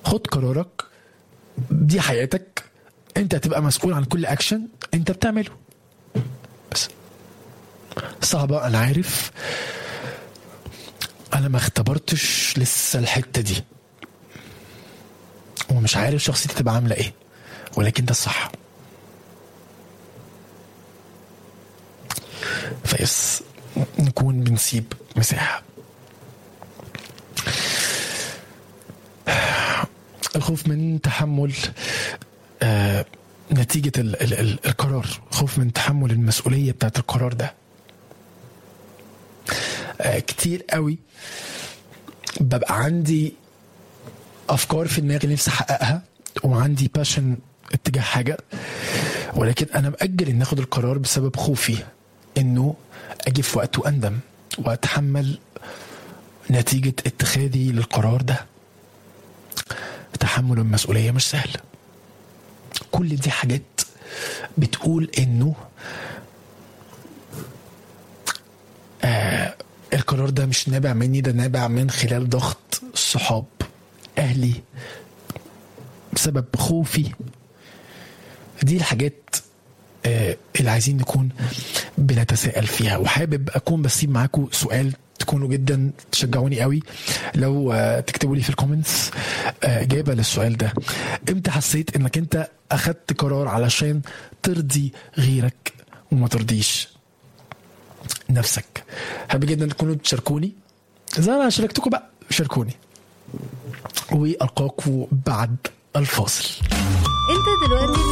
خد قرارك دي حياتك انت هتبقى مسؤول عن كل اكشن انت بتعمله بس صعبة انا عارف انا ما اختبرتش لسه الحتة دي ومش عارف شخصيتي تبقى عاملة ايه ولكن ده الصح فيس نكون بنسيب مساحة الخوف من تحمل آه نتيجة ال ال ال القرار خوف من تحمل المسؤولية بتاعت القرار ده آه كتير قوي ببقى عندي أفكار في دماغي نفسي أحققها وعندي باشن اتجاه حاجة ولكن أنا مأجل إن آخد القرار بسبب خوفي إنه أجي في وقت وأندم وأتحمل نتيجة اتخاذي للقرار ده تحمل المسؤولية مش سهل كل دي حاجات بتقول انه آه القرار ده مش نابع مني ده نابع من خلال ضغط الصحاب اهلي بسبب خوفي دي الحاجات آه اللي عايزين نكون بنتساءل فيها وحابب اكون بسيب معاكم سؤال تكونوا جدا تشجعوني قوي لو آه تكتبوا لي في الكومنتس آه اجابه للسؤال ده امتى حسيت انك انت اخدت قرار علشان ترضي غيرك وما ترضيش نفسك حابب جدا تكونوا تشاركوني زي ما شاركتكم بقى شاركوني والقاكم بعد الفاصل انت دلوقتي